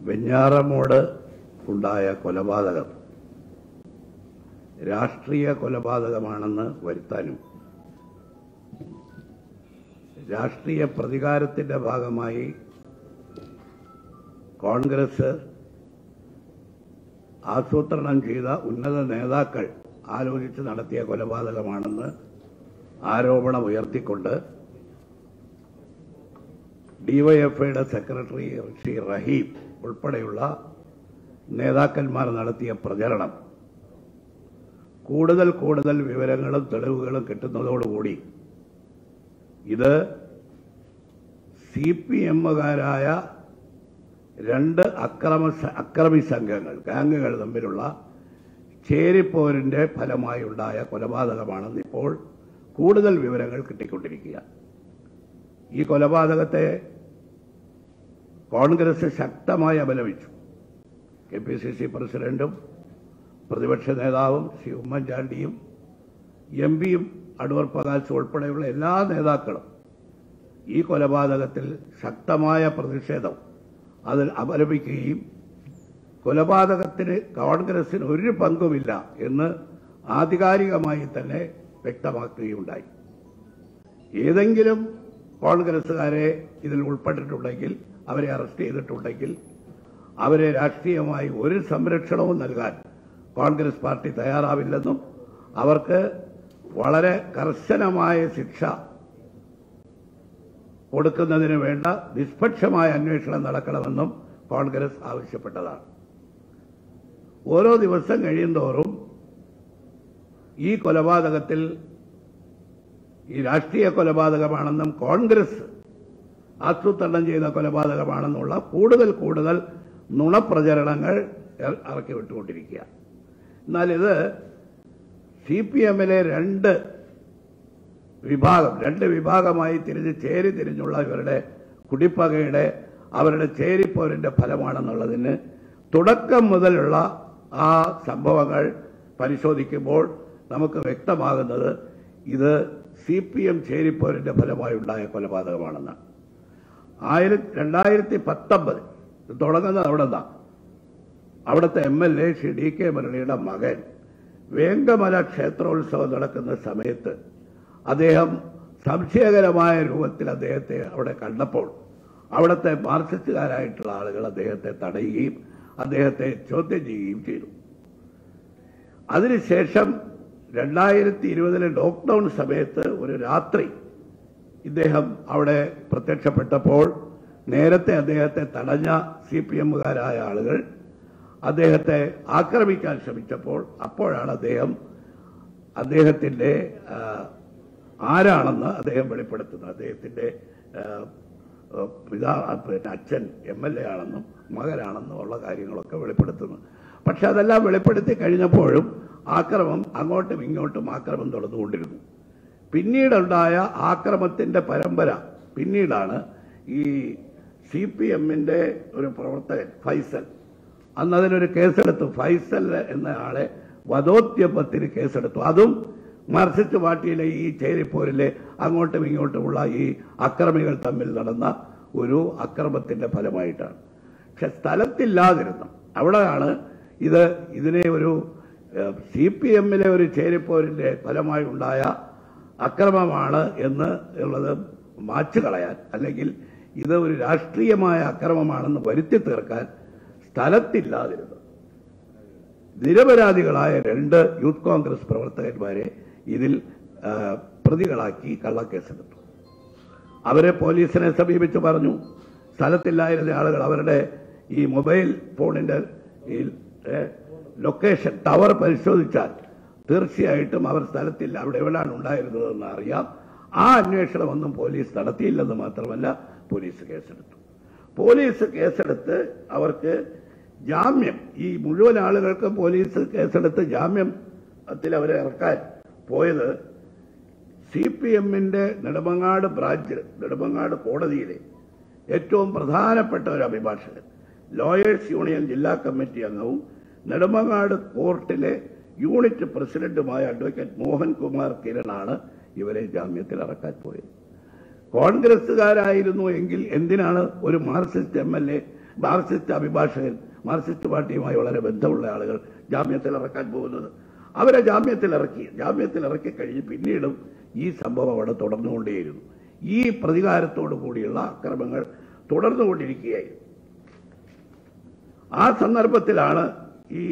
വെഞ്ഞാറമൂട് ഉണ്ടായ കൊലപാതകം രാഷ്ട്രീയ കൊലപാതകമാണെന്ന് വരുത്താനും രാഷ്ട്രീയ പ്രതികാരത്തിന്റെ ഭാഗമായി കോൺഗ്രസ് ആസൂത്രണം ചെയ്ത ഉന്നത നേതാക്കൾ ആലോചിച്ച് നടത്തിയ കൊലപാതകമാണെന്ന് ആരോപണം ഉയർത്തിക്കൊണ്ട് ഡിവൈഎഫ്ഐയുടെ സെക്രട്ടറി ശ്രീ റഹീം ഉൾപ്പെടെയുള്ള നേതാക്കന്മാർ നടത്തിയ പ്രചരണം കൂടുതൽ കൂടുതൽ വിവരങ്ങളും തെളിവുകളും കിട്ടുന്നതോടുകൂടി ഇത് സി പി എമ്മുകാരായ രണ്ട് അക്രമ സ- അക്രമി സംഘങ്ങൾ ഗാങ്ങുകൾ തമ്മിലുള്ള ചേരിപ്പോരിന്റെ ഫലമായി ഉണ്ടായ കൊലപാതകമാണെന്ന് ഇപ്പോൾ കൂടുതൽ വിവരങ്ങൾ കിട്ടിക്കൊണ്ടിരിക്കുക ഈ കൊലപാതകത്തെ കോൺഗ്രസ് ശക്തമായി അപലപിച്ചു കെ പി സി സി പ്രസിഡന്റും പ്രതിപക്ഷ നേതാവും ശ്രീ ഉമ്മൻചാണ്ടിയും എം പിയും അടൂർ പ്രകാശ് ഉൾപ്പെടെയുള്ള എല്ലാ നേതാക്കളും ഈ കൊലപാതകത്തിൽ ശക്തമായ പ്രതിഷേധം അതിൽ അപലപിക്കുകയും കൊലപാതകത്തിന് കോൺഗ്രസിന് ഒരു പങ്കുമില്ല എന്ന് ആധികാരികമായി തന്നെ വ്യക്തമാക്കുകയുണ്ടായി ഏതെങ്കിലും കോൺഗ്രസുകാരെ ഇതിൽ ഉൾപ്പെട്ടിട്ടുണ്ടെങ്കിൽ അവരെ അറസ്റ്റ് ചെയ്തിട്ടുണ്ടെങ്കിൽ അവരെ രാഷ്ട്രീയമായി ഒരു സംരക്ഷണവും നൽകാൻ കോൺഗ്രസ് പാർട്ടി തയ്യാറാവില്ലെന്നും അവർക്ക് വളരെ കർശനമായ ശിക്ഷ കൊടുക്കുന്നതിന് വേണ്ട നിഷ്പക്ഷമായ അന്വേഷണം നടക്കണമെന്നും കോൺഗ്രസ് ആവശ്യപ്പെട്ടതാണ് ഓരോ ദിവസം കഴിയുന്തോറും ഈ കൊലപാതകത്തിൽ ഈ രാഷ്ട്രീയ കൊലപാതകമാണെന്നും കോൺഗ്രസ് ആസൂത്രണം ചെയ്ത കൊലപാതകമാണെന്നുള്ള കൂടുതൽ കൂടുതൽ നുണപ്രചരണങ്ങൾ ഇറ- ഇറക്കി വിട്ടുകൊണ്ടിരിക്കുക എന്നാൽ ഇത് സി പി എമ്മിലെ രണ്ട് വിഭാഗം രണ്ട് വിഭാഗമായി തിരിഞ്ഞ് ചേരി തിരിഞ്ഞുള്ള ഇവരുടെ കുടിപ്പകയുടെ അവരുടെ ചേരിപ്പോരിന്റെ ഫലമാണെന്നുള്ളതിന് തുടക്കം മുതലുള്ള ആ സംഭവങ്ങൾ പരിശോധിക്കുമ്പോൾ നമുക്ക് വ്യക്തമാകുന്നത് ഇത് സി പി എം ചേരിപ്പോരിന്റെ ഫലമായി ഉണ്ടായ കൊലപാതകമാണെന്നാണ് ആയിരത്തി രണ്ടായിരത്തി പത്തൊമ്പത് ഇത് തുടങ്ങുന്നത് അവിടെ നിന്നാണ് അവിടുത്തെ M L A Sri D K മുരളിയുടെ മകൻ വേങ്കമല ക്ഷേത്രോത്സവം നടക്കുന്ന സമയത്ത് അദ്ദേഹം സംശയകരമായ രൂപത്തിൽ അദ്ദേഹത്തെ അവിടെ കണ്ടപ്പോൾ അവിടുത്തെ മാർക്സിസ്റ്റുകാരായിട്ടുള്ള ആളുകൾ അദ്ദേഹത്തെ തടയുകയും അദ്ദേഹത്തെ ചോദ്യം ചെയ്യുകയും ചെയ്തു അതിനുശേഷം രണ്ടായിരത്തി ഇരുപതിലെ ലോക്ക്ഡൌൺ സമയത്ത് ഒരു രാത്രി ഇദ്ദേഹം അവിടെ പ്രത്യക്ഷപ്പെട്ടപ്പോൾ നേരത്തെ അദ്ദേഹത്തെ തടഞ്ഞ സി പി എമ്മുകാരായ ആളുകൾ അദ്ദേഹത്തെ ആക്രമിക്കാൻ ശ്രമിച്ചപ്പോൾ അപ്പോഴാണ് അദ്ദേഹം അദ്ദേഹത്തിന്റെ ആ, ആരാണെന്ന് അദ്ദേഹം വെളിപ്പെടുത്തുന്നത് അദ്ദേഹത്തിന്റെ ആ, ആ, പിതാ പിന്നെ അച്ഛൻ എം എൽ എ ആണെന്നും മകനാണെന്നും ഉള്ള കാര്യങ്ങളൊക്കെ വെളിപ്പെടുത്തുന്നു പക്ഷെ അതെല്ലാം വെളിപ്പെടുത്തി കഴിഞ്ഞപ്പോഴും ആക്രമം അങ്ങോട്ടും ഇങ്ങോട്ടും ആക്രമം തുടർന്നുകൊണ്ടിരുന്നു പിന്നീടുണ്ടായ ആക്രമത്തിന്റെ പരമ്പര പിന്നീടാണ് ഈ സി പി എമ്മിന്റെ ഒരു പ്രവർത്തകൻ ഫൈസൽ അന്ന് അതിനൊരു കേസെടുത്തു ഫൈസൽ എന്ന ആളെ വധോദ്യമത്തിന് കേസെടുത്തു അതും മാർക്സിസ്റ്റ് പാർട്ടിയിലെ ഈ ചേരിപ്പോരിലെ അങ്ങോട്ടും ഇങ്ങോട്ടുമുള്ള ഈ അക്രമികൾ തമ്മിൽ നടന്ന ഒരു അക്രമത്തിന്റെ ഫലമായിട്ടാണ് പക്ഷെ സ്ഥലത്തില്ലാതിരുന്നു അവിടെയാണ് ഇത് ഇതിനെ ഒരു സി പി എമ്മിലെ ഒരു ചേരിപ്പോരിന്റെ ഫലമായി ഉണ്ടായ അക്രമമാണ് എന്ന് ഉള്ളത് മാച്ചു കളയാൻ അല്ലെങ്കിൽ ഇത് ഒരു രാഷ്ട്രീയമായ അക്രമമാണെന്ന് വരുത്തി തീർക്കാൻ സ്ഥലത്തില്ലാതിരുന്നു നിരപരാധികളായ രണ്ട് യൂത്ത് കോൺഗ്രസ് പ്രവർത്തകന്മാരെ ഇതിൽ ആ, പ്രതികളാക്കി കള്ളക്കേസെടുത്തു അവരെ പോലീസിനെ സമീപിച്ച് പറഞ്ഞു സ്ഥലത്തില്ലായിരുന്ന ആളുകൾ അവരുടെ ഈ മൊബൈൽ ഫോണിന്റെ ഈ ഏ, ലൊക്കേഷൻ ടവർ പരിശോധിച്ചാൽ തീർച്ചയായിട്ടും അവർ സ്ഥലത്തില്ല അവിടെ എവിടെയാണ് ഉണ്ടായിരുന്നതെന്ന് അറിയാം ആ അന്വേഷണമൊന്നും പോലീസ് നടത്തിയില്ലെന്ന് മാത്രമല്ല പോലീസ് കേസെടുത്തു പോലീസ് കേസെടുത്ത് അവർക്ക് ജാമ്യം ഈ മുഴുവൻ ആളുകൾക്ക് പോലീസ് കേസെടുത്ത് ജാമ്യത്തിൽ അവരെ ഇറക്കാൻ പോയത് സി പി എമ്മിന്റെ നെടുമങ്ങാട് ബ്രാഞ്ച് നെടുമങ്ങാട് കോടതിയിലെ ഏറ്റവും പ്രധാനപ്പെട്ട ഒരു അഭിഭാഷകൻ ലോയേഴ്സ് യൂണിയൻ ജില്ലാ കമ്മിറ്റി അംഗവും നെടുമങ്ങാട് കോർട്ടിലെ യൂണിറ്റ് പ്രസിഡന്റുമായ അഡ്വക്കേറ്റ് മോഹൻകുമാർ കിരണാണ് ഇവരെ ജാമ്യത്തിൽ ഇറക്കാൻ പോയത് കോൺഗ്രസുകാരായിരുന്നു എങ്കിൽ എന്തിനാണ് ഒരു Marxist M L A Marxist അഭിഭാഷകൻ മാർക്സിസ്റ്റ് പാർട്ടിയുമായി വളരെ ബന്ധമുള്ള ആളുകൾ ജാമ്യത്തിൽ ഇറക്കാൻ പോകുന്നത് അവരെ ജാമ്യത്തിൽ ഇറക്കി ജാമ്യത്തിൽ ഇറക്കി കഴിഞ്ഞ് പിന്നീടും ഈ സംഭവം അവിടെ തുടർന്നുകൊണ്ടേയിരുന്നു ഈ പ്രതികാരത്തോടു കൂടിയുള്ള അക്രമങ്ങൾ തുടർന്നുകൊണ്ടിരിക്കുകയായിരുന്നു ആ സന്ദർഭത്തിലാണ് ഈ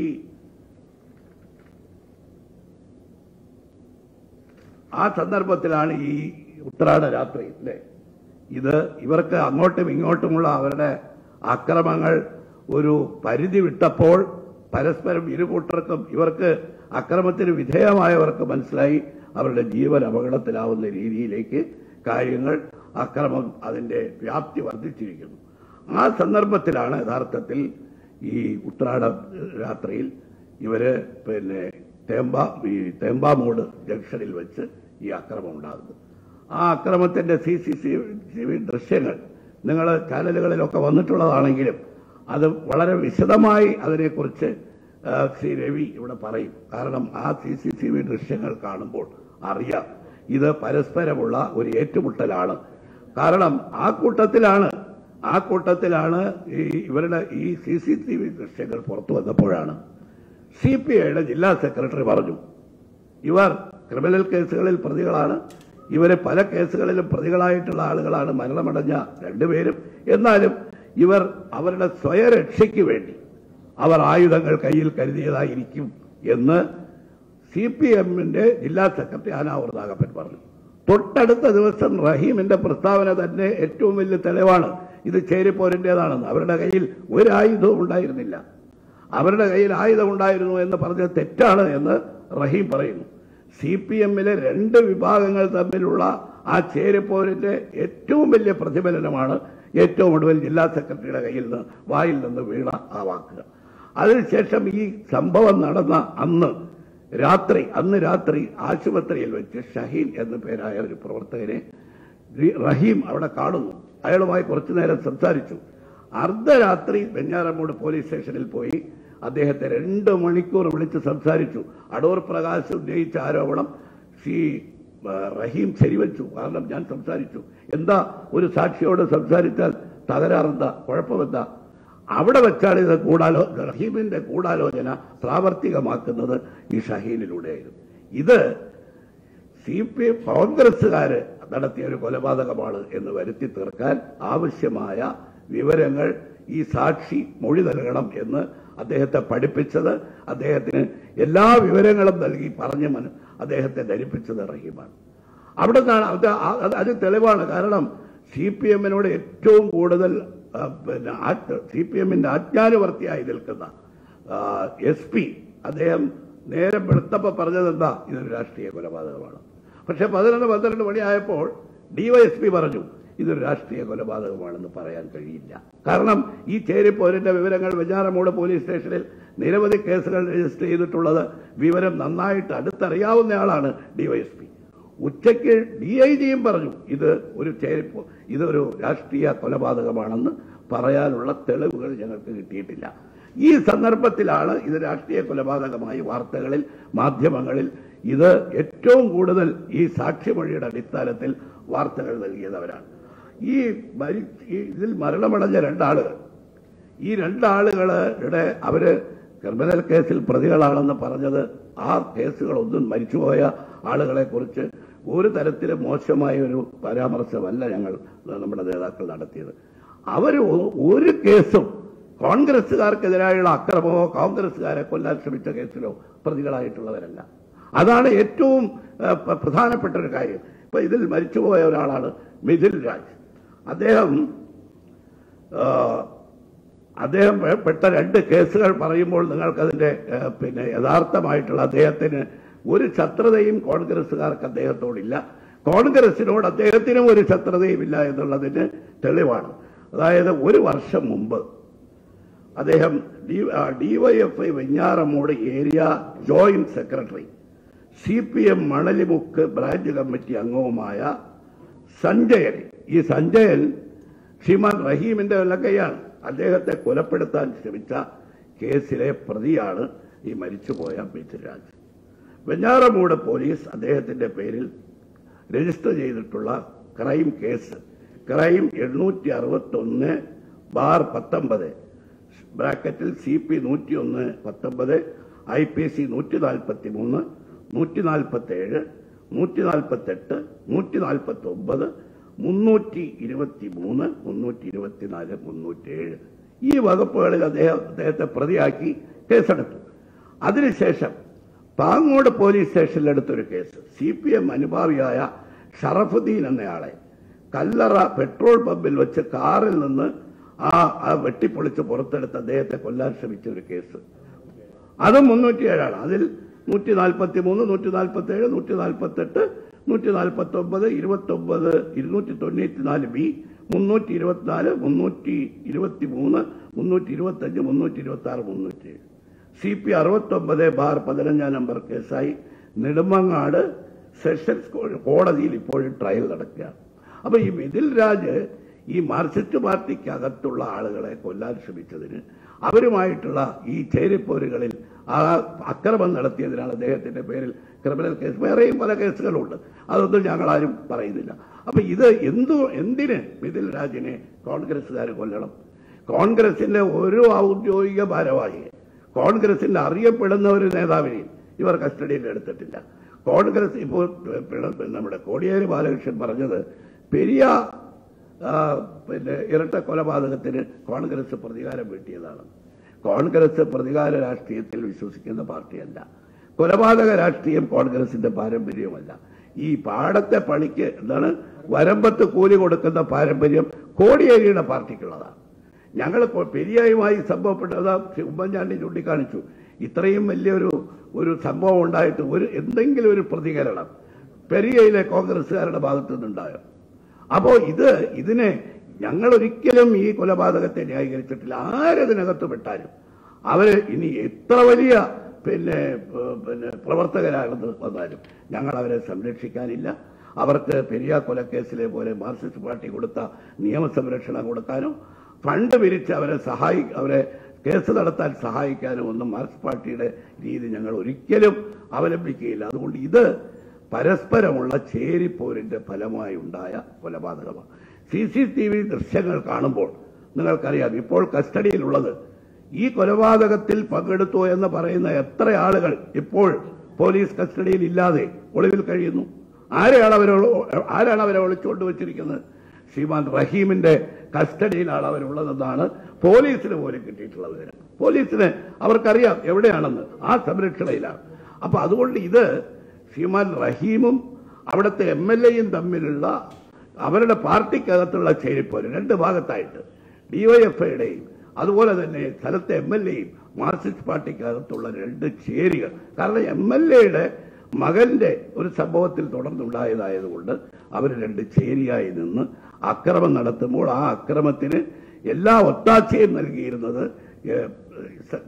ആ സന്ദർഭത്തിലാണ് ഈ ഉത്രാട രാത്രി അല്ലേ ഇത് ഇവർക്ക് അങ്ങോട്ടും ഇങ്ങോട്ടുമുള്ള അവരുടെ അക്രമങ്ങൾ ഒരു പരിധി വിട്ടപ്പോൾ പരസ്പരം ഇരുകൂട്ടർക്കും ഇവർക്ക് അക്രമത്തിന് വിധേയമായവർക്ക് മനസ്സിലായി അവരുടെ ജീവൻ അപകടത്തിലാവുന്ന രീതിയിലേക്ക് കാര്യങ്ങൾ അക്രമം അതിന്റെ വ്യാപ്തി വർദ്ധിച്ചിരിക്കുന്നു ആ സന്ദർഭത്തിലാണ് യഥാർത്ഥത്തിൽ ഈ ഉത്രാട രാത്രിയിൽ ഇവര് പിന്നെ തേമ്പ ഈ തേമ്പാമൂട് ജംഗ്ഷനിൽ വെച്ച് ഈ അക്രമം ഉണ്ടാകുന്നത് ആ അക്രമത്തിന്റെ സി സി ടി വി ദൃശ്യങ്ങൾ നിങ്ങൾ ചാനലുകളിലൊക്കെ വന്നിട്ടുള്ളതാണെങ്കിലും അത് വളരെ വിശദമായി അതിനെക്കുറിച്ച് ആ, ശ്രീ രവി ഇവിടെ പറയും കാരണം ആ സി സി ടി വി ദൃശ്യങ്ങൾ കാണുമ്പോൾ അറിയാം ഇത് പരസ്പരമുള്ള ഒരു ഏറ്റുമുട്ടലാണ് കാരണം ആ കൂട്ടത്തിലാണ് ആ കൂട്ടത്തിലാണ് ഈ ഇവരുടെ ഈ സി സി ടി വി ദൃശ്യങ്ങൾ പുറത്തു വന്നപ്പോഴാണ് സി പി ഐയുടെ ജില്ലാ സെക്രട്ടറി പറഞ്ഞു ഇവർ ക്രിമിനൽ കേസുകളിൽ പ്രതികളാണ് ഇവരെ പല കേസുകളിലും പ്രതികളായിട്ടുള്ള ആളുകളാണ് മരണമടഞ്ഞ രണ്ടുപേരും എന്നാലും ഇവർ അവരുടെ സ്വയരക്ഷയ്ക്ക് വേണ്ടി അവർ ആയുധങ്ങൾ കയ്യിൽ കരുതിയതായിരിക്കും എന്ന് സി പി എമ്മിന്റെ ജില്ലാ സെക്രട്ടറി അനാവൂർ നാഗപ്പൻ പറഞ്ഞു തൊട്ടടുത്ത ദിവസം റഹീമിന്റെ പ്രസ്താവന തന്നെ ഏറ്റവും വലിയ തെളിവാണ് ഇത് ചേരിപ്പോരിന്റേതാണെന്ന് അവരുടെ കയ്യിൽ ഒരു ആയുധവും ഉണ്ടായിരുന്നില്ല അവരുടെ കയ്യിൽ ആയുധമുണ്ടായിരുന്നു എന്ന് പറഞ്ഞത് തെറ്റാണ് എന്ന് റഹീം പറയുന്നു സി പി എമ്മിലെ രണ്ട് വിഭാഗങ്ങൾ തമ്മിലുള്ള ആ ചേരിപ്പോരിന്റെ ഏറ്റവും വലിയ പ്രതിഫലനമാണ് ഏറ്റവും ഒടുവിൽ ജില്ലാ സെക്രട്ടറിയുടെ കയ്യിൽ നിന്ന് വായിൽ നിന്ന് വീണ ആ വാക്കുകൾ അതിനുശേഷം ഈ സംഭവം നടന്ന അന്ന് രാത്രി അന്ന് രാത്രി ആശുപത്രിയിൽ വെച്ച് ഷഹീൻ എന്ന പേരായ ഒരു പ്രവർത്തകനെ റി- റഹീം അവിടെ കാണുന്നു അയാളുമായി കുറച്ചു നേരം സംസാരിച്ചു അർദ്ധരാത്രി വെഞ്ഞാറമ്മൂട് പോലീസ് സ്റ്റേഷനിൽ പോയി അദ്ദേഹത്തെ രണ്ട് മണിക്കൂർ വിളിച്ച് സംസാരിച്ചു അടൂർ പ്രകാശ് ഉന്നയിച്ച ആരോപണം ശ്രീ ആ, റഹീം ശരിവച്ചു കാരണം ഞാൻ സംസാരിച്ചു എന്താ ഒരു സാക്ഷിയോട് സംസാരിച്ചാൽ തകരാറെന്താ കുഴപ്പമെന്താ അവിടെ വെച്ചാണ് ഇത് ഗൂഢാലോ റഹീമിന്റെ ഗൂഢാലോചന പ്രാവർത്തികമാക്കുന്നത് ഈ ഷഹീനിലൂടെയായിരുന്നു ഇത് സി പി എം കോൺഗ്രസുകാര് നടത്തിയ ഒരു കൊലപാതകമാണ് എന്ന് വരുത്തി തീർക്കാൻ ആവശ്യമായ വിവരങ്ങൾ ഈ സാക്ഷി മൊഴി നൽകണം എന്ന് അദ്ദേഹത്തെ പഠിപ്പിച്ചത് അദ്ദേഹത്തിന് എല്ലാ വിവരങ്ങളും നൽകി പറഞ്ഞ് മന- അദ്ദേഹത്തെ ധരിപ്പിച്ചത് റഹീമാണ് അവിടെ നിന്നാണ് അത് ആ- അത് അത് തെളിവാണ് കാരണം സി പി എമ്മിനോട് ഏറ്റവും കൂടുതൽ ആ, പിന്നെ സി പി എമ്മിന്റെ ആജ്ഞാനുവർത്തിയായി നിൽക്കുന്ന എസ് പി അദ്ദേഹം നേരം വെളുത്തപ്പോ പറഞ്ഞത് എന്താ ഇതൊരു രാഷ്ട്രീയ കൊലപാതകമാണ് പക്ഷെ പതിനൊന്ന് പന്ത്രണ്ട് മണിയായപ്പോൾ ഡിവൈഎസ്പി പറഞ്ഞു ഇതൊരു രാഷ്ട്രീയ കൊലപാതകമാണെന്ന് പറയാൻ കഴിയില്ല കാരണം ഈ ചേരിപ്പോരിന്റെ വിവരങ്ങൾ വെഞ്ഞാറമൂട് പോലീസ് സ്റ്റേഷനിൽ നിരവധി കേസുകൾ രജിസ്റ്റർ ചെയ്തിട്ടുള്ളത് വിവരം നന്നായിട്ട് അടുത്തറിയാവുന്നയാളാണ് ഡിവൈഎസ്പി ഉച്ചയ്ക്ക് ഡി ഐ ജിയും പറഞ്ഞു ഇത് ഒരു ചേരിപ്പോ ഇതൊരു രാഷ്ട്രീയ കൊലപാതകമാണെന്ന് പറയാനുള്ള തെളിവുകൾ ഞങ്ങൾക്ക് കിട്ടിയിട്ടില്ല ഈ സന്ദർഭത്തിലാണ് ഇത് രാഷ്ട്രീയ കൊലപാതകമായി വാർത്തകളിൽ മാധ്യമങ്ങളിൽ ഇത് ഏറ്റവും കൂടുതൽ ഈ സാക്ഷിമൊഴിയുടെ അടിസ്ഥാനത്തിൽ വാർത്തകൾ നൽകിയതവരാണ് ഈ മരി ഈ ഇതിൽ മരണമടഞ്ഞ രണ്ടാളുകൾ ഈ രണ്ടാളുകളുടെ അവര് ക്രിമിനൽ കേസിൽ പ്രതികളാണെന്ന് പറഞ്ഞത് ആ കേസുകളൊന്നും മരിച്ചുപോയ ആളുകളെ കുറിച്ച് ഒരു തരത്തിലും മോശമായ ഒരു പരാമർശമല്ല ഞങ്ങൾ നമ്മുടെ നേതാക്കൾ നടത്തിയത് അവർ ഒരു കേസും കോൺഗ്രസുകാർക്കെതിരായുള്ള അക്രമമോ കോൺഗ്രസുകാരെ കൊല്ലാൻ ശ്രമിച്ച കേസിലോ പ്രതികളായിട്ടുള്ളവരല്ല അതാണ് ഏറ്റവും ഏഹ്, പ്ര- പ്രധാനപ്പെട്ട ഒരു കാര്യം ഇപ്പൊ ഇതിൽ മരിച്ചുപോയ ഒരാളാണ് മിഥിൽ രാജ് അദ്ദേഹം ആ, അദ്ദേഹം പെട്ട രണ്ട് കേസുകൾ പറയുമ്പോൾ നിങ്ങൾക്കതിന്റെ ആ, പിന്നെ യഥാർത്ഥമായിട്ടുള്ള അദ്ദേഹത്തിന് ഒരു ശത്രുതയും കോൺഗ്രസുകാർക്ക് അദ്ദേഹത്തോടില്ല കോൺഗ്രസിനോട് അദ്ദേഹത്തിനും ഒരു ശത്രുതയും ഇല്ല എന്നുള്ളതിന് തെളിവാണ് അതായത് ഒരു വർഷം മുമ്പ് അദ്ദേഹം DYFI Venjaramoodu area joint secretary C P M Manalimukku branch committee അംഗവുമായ സഞ്ജയൻ ഈ സഞ്ജയൻ ശ്രീമാൻ റഹീമിന്റെ വെള്ളക്കൈയാണ് അദ്ദേഹത്തെ കൊലപ്പെടുത്താൻ ശ്രമിച്ച കേസിലെ പ്രതിയാണ് ഈ മരിച്ചുപോയ മിഥുരാജ് വെഞ്ഞാറമൂട് പോലീസ് അദ്ദേഹത്തിന്റെ പേരിൽ രജിസ്റ്റർ ചെയ്തിട്ടുള്ള ക്രൈം കേസ് ക്രൈം എണ്ണൂറ്റി അറുപത്തൊന്ന് ബാർ പത്തൊമ്പത് ബ്രാക്കറ്റിൽ സി പി നൂറ്റി ഒന്ന് പത്തൊമ്പത് ഐ പി സി നൂറ്റി നാൽപ്പത്തി മൂന്ന് നൂറ്റി നാൽപ്പത്തി ഏഴ് നൂറ്റി നാൽപ്പത്തെട്ട് നൂറ്റി നാൽപ്പത്തി ഒമ്പത് മുന്നൂറ്റി ഇരുപത്തി മൂന്ന് മുന്നൂറ്റി ഇരുപത്തിനാല് മുന്നൂറ്റി ഏഴ് ഈ വകുപ്പുകളിൽ അദ്ദേഹം അദ്ദേഹത്തെ പ്രതിയാക്കി കേസെടുത്തു അതിനുശേഷം പാങ്ങോട് പോലീസ് സ്റ്റേഷനിലെടുത്തൊരു കേസ് സി പി എം അനുഭാവിയായ ഷറഫുദ്ദീൻ എന്നയാളെ കല്ലറ പെട്രോൾ പമ്പിൽ വെച്ച് കാറിൽ നിന്ന് ആ ആ വെട്ടിപ്പൊളിച്ച് പുറത്തെടുത്ത് അദ്ദേഹത്തെ കൊല്ലാൻ ശ്രമിച്ച ഒരു കേസ് അതും മുന്നൂറ്റിയേഴാണ് അതിൽ നൂറ്റി നാൽപ്പത്തി മൂന്ന് നൂറ്റി നാൽപ്പത്തി ഏഴ് നൂറ്റി നാൽപ്പത്തെട്ട് നൂറ്റി നാൽപ്പത്തി ഒമ്പത് ഇരുപത്തി ഒമ്പത് ഇരുന്നൂറ്റി തൊണ്ണൂറ്റി നാല് ബി മുന്നൂറ്റി ഇരുപത്തിനാല് മുന്നൂറ്റി ഇരുപത്തി മൂന്ന് മുന്നൂറ്റി ഇരുപത്തി അഞ്ച് മുന്നൂറ്റി ഇരുപത്തി ആറ് മുന്നൂറ്റി ഏഴ് സി പി അറുപത്തൊമ്പത് ബാർ പതിനഞ്ചാം നമ്പർ കേസായി നെടുമങ്ങാട് സെഷൻസ് കോ- കോടതിയിൽ ഇപ്പോഴും ട്രയൽ നടക്കുകയാണ് അപ്പൊ ഈ മിഥിൽ രാജ് ഈ മാർക്സിസ്റ്റ് പാർട്ടിക്കകത്തുള്ള ആളുകളെ കൊല്ലാൻ ശ്രമിച്ചതിന് അവരുമായിട്ടുള്ള ഈ ചേരിപ്പോരുകളിൽ ആ അക്രമം നടത്തിയതിനാണ് അദ്ദേഹത്തിന്റെ പേരിൽ ക്രിമിനൽ കേസ് വേറെയും പല കേസുകളുണ്ട് അതൊന്നും ഞങ്ങളാരും പറയുന്നില്ല അപ്പൊ ഇത് എന്തു എന്തിന് മിഥിൽ രാജിനെ കോൺഗ്രസ്സുകാർ കൊല്ലണം കോൺഗ്രസിന്റെ ഒരു ഔദ്യോഗിക ഭാരവാഹിയെ കോൺഗ്രസിന്റെ അറിയപ്പെടുന്ന ഒരു നേതാവിനെയും ഇവർ കസ്റ്റഡിയിൽ എടുത്തിട്ടില്ല കോൺഗ്രസ് ഇപ്പോൾ പിണ- നമ്മുടെ കോടിയേരി ബാലകൃഷ്ണൻ പറഞ്ഞത് പെരിയ ആ, പിന്നെ ഇരട്ട കൊലപാതകത്തിന് കോൺഗ്രസ് പ്രതികാരം വീട്ടിയതാണ് കോൺഗ്രസ് പ്രതികാര രാഷ്ട്രീയത്തിൽ വിശ്വസിക്കുന്ന പാർട്ടിയല്ല കൊലപാതക രാഷ്ട്രീയം കോൺഗ്രസിന്റെ പാരമ്പര്യവുമല്ല ഈ പാടത്തെ പണിക്ക് എന്താണ് വരമ്പത്ത് കൂലി കൊടുക്കുന്ന പാരമ്പര്യം കോടിയേരിയുടെ പാർട്ടിക്കുള്ളതാണ് ഞങ്ങൾ പെരിയായുമായി സംഭവപ്പെട്ടത് ഉമ്മൻചാണ്ടി ചൂണ്ടിക്കാണിച്ചു ഇത്രയും വലിയൊരു ഒരു സംഭവം ഉണ്ടായിട്ട് ഒരു എന്തെങ്കിലും ഒരു പ്രതികരണം പെരിയയിലെ കോൺഗ്രസ്സുകാരുടെ ഭാഗത്തു നിന്നുണ്ടായോ അപ്പോ ഇത് ഇതിനെ ഞങ്ങൾ ഒരിക്കലും ഈ കൊലപാതകത്തെ ന്യായീകരിച്ചിട്ടില്ല ആരതിനകത്ത് വിട്ടാലും അവര് ഇനി എത്ര വലിയ പിന്നെ ഏഹ്, പിന്നെ പ്രവർത്തകരാണെന്ന് വന്നാലും ഞങ്ങൾ അവരെ സംരക്ഷിക്കാനില്ല അവർക്ക് പെരിയ കൊലക്കേസിലെ പോലെ മാർക്സിസ്റ്റ് പാർട്ടി കൊടുത്ത നിയമസംരക്ഷണം കൊടുക്കാനോ ഫണ്ട് പിരിച്ച് അവരെ സഹായി അവരെ കേസ് നടത്താൻ സഹായിക്കാനോ ഒന്നും മാർക്സിസ്റ്റ് പാർട്ടിയുടെ രീതി ഞങ്ങൾ ഒരിക്കലും അവലംബിക്കുകയില്ല അതുകൊണ്ട് ഇത് പരസ്പരമുള്ള ചേരിപ്പോരിന്റെ ഫലമായി ഉണ്ടായ കൊലപാതകമാണ് സി സി ടി വി ദൃശ്യങ്ങൾ കാണുമ്പോൾ നിങ്ങൾക്കറിയാം ഇപ്പോൾ കസ്റ്റഡിയിലുള്ളത് ഈ കൊലപാതകത്തിൽ പങ്കെടുത്തു എന്ന് പറയുന്ന എത്ര ആളുകൾ ഇപ്പോൾ പോലീസ് കസ്റ്റഡിയിൽ ഇല്ലാതെ ഒളിവിൽ കഴിയുന്നു ആരെയാണ് അവരെ ആരാണ് അവരെ ഒളിച്ചുകൊണ്ട് വെച്ചിരിക്കുന്നത് ശ്രീമാൻ റഹീമിന്റെ കസ്റ്റഡിയിലാണ് അവരുള്ളതെന്നാണ് പോലീസിന് പോലും കിട്ടിയിട്ടുള്ള വിവരം പോലീസിന് അവർക്കറിയാം എവിടെയാണെന്ന് ആ സംരക്ഷണയിലാണ് അപ്പൊ അതുകൊണ്ട് ഇത് ശ്രീമാൻ റഹീമും അവിടുത്തെ എം എൽ എയും തമ്മിലുള്ള അവരുടെ പാർട്ടിക്കകത്തുള്ള ചേരിപ്പോര് രണ്ട് ഭാഗത്തായിട്ട് ഡിവൈഎഫ്ഐയുടെയും അതുപോലെ തന്നെ സ്ഥലത്തെ എം എൽ എയും മാർക്സിസ്റ്റ് പാർട്ടിക്കകത്തുള്ള രണ്ട് ചേരികൾ കാരണം എം എൽ എയുടെ മകന്റെ ഒരു സംഭവത്തിൽ തുടർന്നുണ്ടായതായതുകൊണ്ട് അവർ രണ്ട് ചേരിയായി നിന്ന് അക്രമം നടത്തുമ്പോൾ ആ അക്രമത്തിന് എല്ലാ ഒത്താശയും നൽകിയിരുന്നത് ഏഹ്, സ-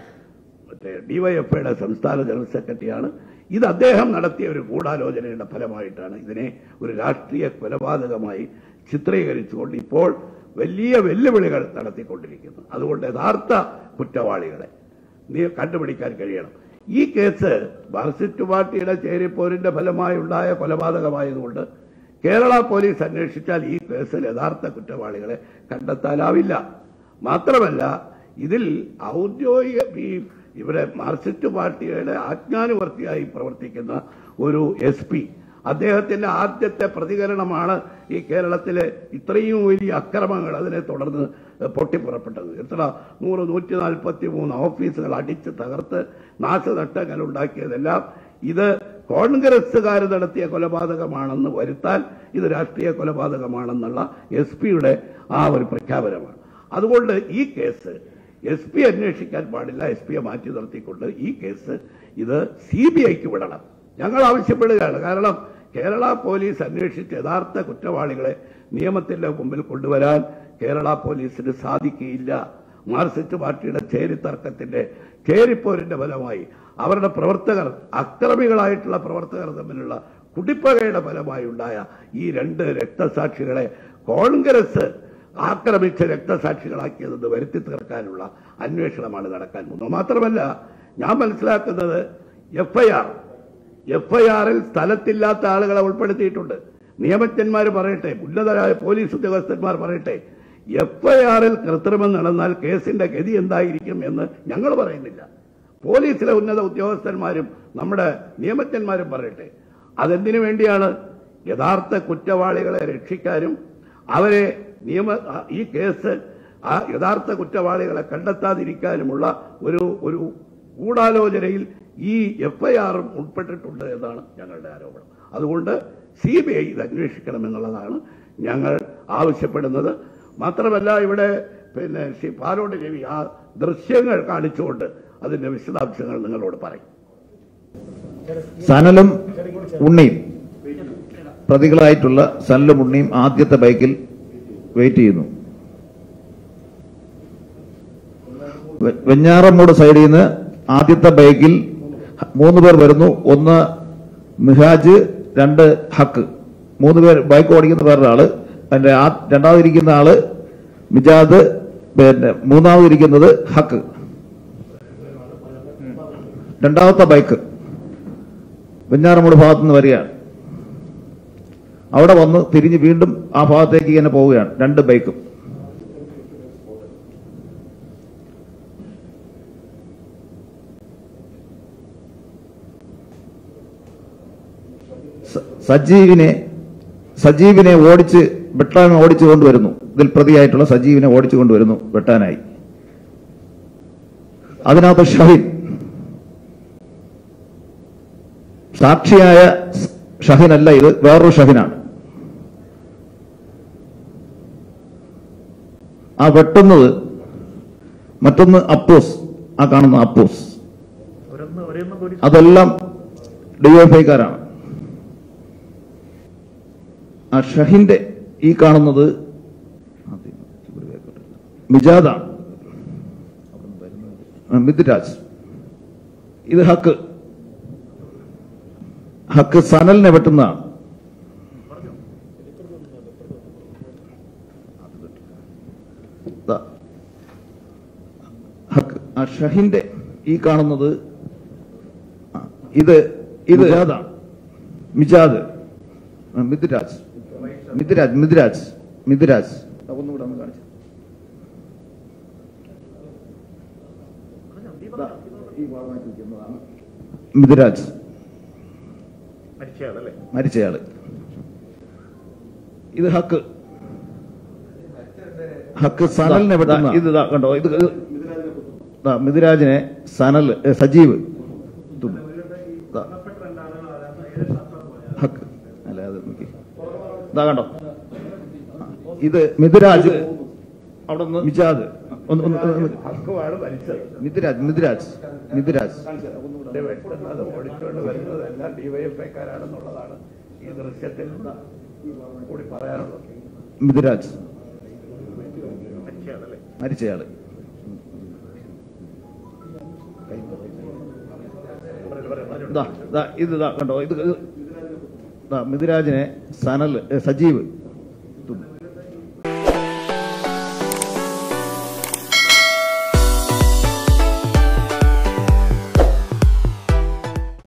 മറ്റേ ഡിവൈഎഫ്ഐയുടെ സംസ്ഥാന ജനറൽ സെക്രട്ടറിയാണ് ഇത് അദ്ദേഹം നടത്തിയ ഒരു ഗൂഢാലോചനയുടെ ഫലമായിട്ടാണ് ഇതിനെ ഒരു രാഷ്ട്രീയ കൊലപാതകമായി ചിത്രീകരിച്ചുകൊണ്ട് ഇപ്പോൾ വലിയ വെല്ലുവിളികൾ നടത്തിക്കൊണ്ടിരിക്കുന്നത് അതുകൊണ്ട് യഥാർത്ഥ കുറ്റവാളികളെ നീ കണ്ടുപിടിക്കാൻ കഴിയണം ഈ കേസ് മാർക്സിസ്റ്റ് പാർട്ടിയുടെ ചേരിപ്പോരിന്റെ ഫലമായി ഉണ്ടായ കൊലപാതകമായതുകൊണ്ട് കേരള പോലീസ് അന്വേഷിച്ചാൽ ഈ കേസിൽ യഥാർത്ഥ കുറ്റവാളികളെ കണ്ടെത്താനാവില്ല മാത്രമല്ല ഇതിൽ ഔദ്യോഗിക ഈ ഇവിടെ മാർക്സിസ്റ്റ് പാർട്ടിയുടെ ആജ്ഞാനുവർത്തിയായി പ്രവർത്തിക്കുന്ന ഒരു എസ് പി അദ്ദേഹത്തിന്റെ ആദ്യത്തെ പ്രതികരണമാണ് ഈ കേരളത്തിലെ ഇത്രയും വലിയ അക്രമങ്ങൾ അതിനെ തുടർന്ന് പൊട്ടിപ്പുറപ്പെട്ടത് എത്ര നൂറ് നൂറ്റി നാൽപ്പത്തി മൂന്ന് ഓഫീസുകൾ അടിച്ച് തകർത്ത് നാശനഷ്ടങ്ങൾ ഉണ്ടാക്കിയതെല്ലാം ഇത് കോൺഗ്രസുകാർ നടത്തിയ കൊലപാതകമാണെന്ന് വരുത്താൻ ഇത് രാഷ്ട്രീയ കൊലപാതകമാണെന്നുള്ള എസ് പിയുടെ ആ ഒരു പ്രഖ്യാപനമാണ് അതുകൊണ്ട് ഈ കേസ് എസ് പി അന്വേഷിക്കാൻ പാടില്ല എസ് പിയെ മാറ്റി നിർത്തിക്കൊണ്ട് ഈ കേസ് ഇത് സി ബി ഐക്ക് വിടണം ഞങ്ങൾ ആവശ്യപ്പെടുകയാണ് കാരണം കേരള പോലീസ് അന്വേഷിച്ച് യഥാർത്ഥ കുറ്റവാളികളെ നിയമത്തിന്റെ മുമ്പിൽ കൊണ്ടുവരാൻ കേരള പോലീസിന് സാധിക്കുകയില്ല മാർക്സിസ്റ്റ് പാർട്ടിയുടെ ചേരിത്തർക്കത്തിന്റെ ചേരിപ്പോരിന്റെ ഫലമായി അവരുടെ പ്രവർത്തകർ അക്രമികളായിട്ടുള്ള പ്രവർത്തകർ തമ്മിലുള്ള കുടിപ്പകയുടെ ഫലമായി ഉണ്ടായ ഈ രണ്ട് രക്തസാക്ഷികളെ കോൺഗ്രസ് ആക്രമിച്ച് രക്തസാക്ഷികളാക്കിയതെന്ന് വരുത്തി തീർക്കാനുള്ള അന്വേഷണമാണ് നടക്കാൻ പോകുന്നത് മാത്രമല്ല ഞാൻ മനസ്സിലാക്കുന്നത് എഫ്ഐആർ എഫ്ഐആറിൽ സ്ഥലത്തില്ലാത്ത ആളുകളെ ഉൾപ്പെടുത്തിയിട്ടുണ്ട് നിയമജ്ഞന്മാർ പറയട്ടെ ഉന്നതരായ പോലീസ് ഉദ്യോഗസ്ഥന്മാർ പറയട്ടെ എഫ്ഐആറിൽ കൃത്രിമം നടന്നാൽ കേസിന്റെ ഗതി എന്തായിരിക്കും എന്ന് ഞങ്ങൾ പറയുന്നില്ല പോലീസിലെ ഉന്നത ഉദ്യോഗസ്ഥന്മാരും നമ്മുടെ നിയമജ്ഞന്മാരും പറയട്ടെ അതെന്തിനു വേണ്ടിയാണ് യഥാർത്ഥ കുറ്റവാളികളെ രക്ഷിക്കാനും അവരെ നിയമ ഈ കേസ് ആ യഥാർത്ഥ കുറ്റവാളികളെ കണ്ടെത്താതിരിക്കാനുമുള്ള ഒരു ഒരു ഗൂഢാലോചനയിൽ ഈ എഫ്ഐആറും ഉൾപ്പെട്ടിട്ടുണ്ട് എന്നാണ് ഞങ്ങളുടെ ആരോപണം അതുകൊണ്ട് സി ബി ഐ ഇത് അന്വേഷിക്കണമെന്നുള്ളതാണ് ഞങ്ങൾ ആവശ്യപ്പെടുന്നത് മാത്രമല്ല ഇവിടെ പിന്നെ ശ്രീ പാലോട് രവി ആ ദൃശ്യങ്ങൾ കാണിച്ചുകൊണ്ട് അതിന്റെ വിശദാംശങ്ങൾ നിങ്ങളോട് പറയും സനലും ഉണ്ണിയും പ്രതികളായിട്ടുള്ള സനലും ഉണ്ണിയും ആദ്യത്തെ ബൈക്കിൽ വെയിറ്റ് ചെയ്യുന്നു വെ- വെഞ്ഞാറമ്മൂട് സൈഡിൽ നിന്ന് ആദ്യത്തെ ബൈക്കിൽ മൂന്ന് പേർ വരുന്നു ഒന്ന് മിഹാജ് രണ്ട് ഹക്ക് മൂന്ന് പേർ ബൈക്ക് ഓടിക്കുന്ന വേറൊരാള് അതിന്റെ ആ രണ്ടാമതിരിക്കുന്ന ആള് മിജാദ് പിന്നെ മൂന്നാമതിരിക്കുന്നത് ഹക്ക് രണ്ടാമത്തെ ബൈക്ക് വെഞ്ഞാറമൂട് ഭാഗത്തു നിന്ന് വരികയാണ് അവിടെ വന്ന് തിരിഞ്ഞ് വീണ്ടും ആ ഭാഗത്തേക്ക് ഇങ്ങനെ പോവുകയാണ് രണ്ട് ബൈക്കും സ- സജീവിനെ സജീവിനെ ഓടിച്ച് വെട്ടാൻ ഓടിച്ചു കൊണ്ടുവരുന്നു ഇതിൽ പ്രതിയായിട്ടുള്ള സജീവിനെ ഓടിച്ചു കൊണ്ടുവരുന്നു വെട്ടാനായി അതിനകത്ത് ഷഹിൻ സാക്ഷിയായ സ് ഷഹിനല്ല ഇത് വേറൊരു ഷഹിനാണ് ആ വെട്ടുന്നത് മറ്റൊന്ന് അപ്പോസ് ആ കാണുന്ന അപ്പോസ് അതെല്ലാം ഡിവൈഫൈക്കാരാണ് ആ ഷഹിന്റെ ഈ കാണുന്നത് മിജാദാണ് ആ, മിഥുരാജ് ഇത് ഹക്ക് ഹക്ക് സനലിനെ വെട്ടുന്നതാണ് ദാ. ഹക്ക് ആ ഷഹിന്റെ ഈ കാണുന്നത് ആ, ഇത് ഇത് മിജാദാണ് മിജാദ് ആ, മിഥുരാജ് മിഥുരാജ് മിഥുരാജ് മിഥുരാജ് ഒന്നുകൂടെ ഒന്ന് കാണിച്ചു ദാ, ഈ ഭാഗമായിട്ട് നിൽക്കുന്നതാണ് മിഥുരാജ് മരിച്ചയാള് ഇത് ഹക്ക് ഹക്ക് സനലിനെ വെട്ടുന്ന ഇത് ദാ കണ്ടോ ഇത് ഇത് ദാ മിഥുരാജിനെ സനൽ ഏ, സജീവ് തുന്നു. ദാ. ഹക്ക് അല്ല അത് നോക്കി ഇതാ കണ്ടോ ഇത് മിഥുരാജ് അവിടെ നിന്ന് മിജാദ് ഒന്ന് ഒന്ന് ഒന്ന് ഹക്കുമാണ് മരിച്ചത് മിഥുരാജ് മിഥുരാജ് മിഥുരാജ് ഇത് വെട്ടുന്നത് ഓടിച്ചുകൊണ്ട് വരുന്നത് എല്ലാം ഡിവൈഎഫ്ഐക്കാരാണെന്നുള്ളതാണ് ഈ ദൃശ്യത്തിൽ കൂടി പറയാനുള്ളത് മിഥുരാജ് മരിച്ചയാള് ദാ, ദാ, ഇത് ദാ കണ്ടോ ഇത് ഇത് ദാ മിഥുരാജിനെ സനൽ ഏ, സജീവ്